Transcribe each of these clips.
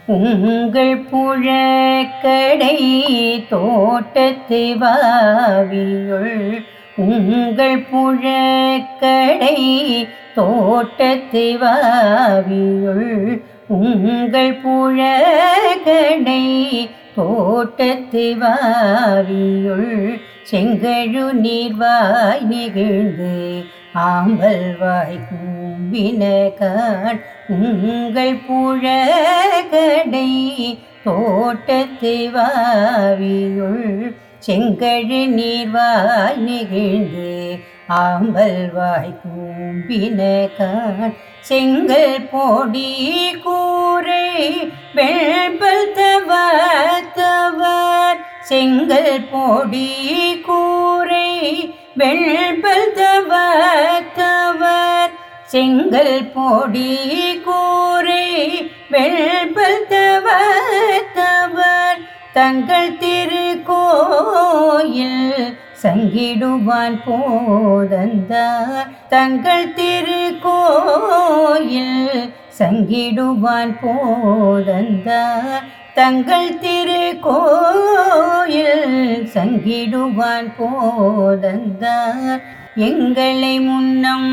உங்கள் புழக்கடை தோட்டத்து வாவியுள் உங்கள் புழக்கடை தோட்டத்து வாவியுள் உங்கள் புழக்கடை தோட்டத்து வாவியுள் செங்கழு நீர்வாய் நெகிழ்ந்து ஆம்பல் வாய் கூம்பினகான் உங்கள் புழகடை தோட்டத்து வாவியுள் செங்கழு நீர்வாய் நெகிழ்ந்து ஆம்பல் வாய் கூம்பினகான் செங்கல் பொடி கூரை வெள்பல் தவத்தவர் செங்கல் பொடி கூரை வெள்பல் தவத்தவர் செங்கல் பொடி கூரை வெள்பல் தவத்தவர் தங்கள் திருக்கோயில் சங்கிடுவான் போதந்தார் தங்கள் திருக்கோயில் சங்கிடுவான் போதந்தார் தங்கள் திருக்கோயில் சங்கிடுவான் போதந்தார் எங்களை முன்னம்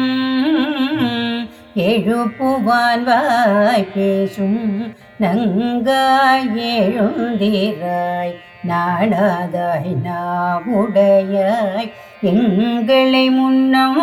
எழுப்புவான் வாய் பேசும் நங்காய் எழுந்திராய் நாடாதாய் நாவுடையாய் எங்களை முன்னம்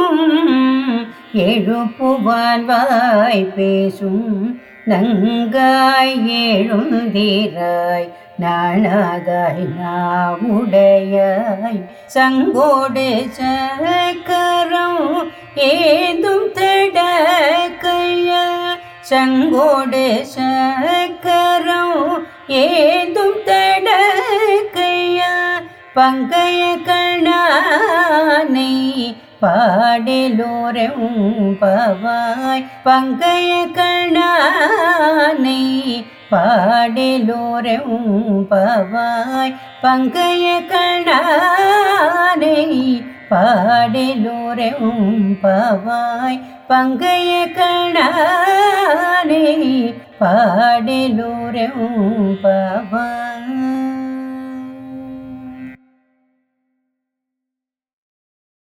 எழுப்புவான் வாய் பேசும் நங்காய் எழுந்திராய் நாணாதாய் நாவுடையாய் சங்கோடு சக்கரம் ஏதும் தடக்கையா சங்கோடு சக்கரம் ஏதும் தடக்கையா பங்கைய கண்ணானை பாடலோரம் பவாய் பங்கைய கண்ணானை பாடலோரம் பவாய் பங்கைய கண்ணானை பாடலோரம் பவாய் பங்கைய கண்ணானை பாடலோரம் பவாய்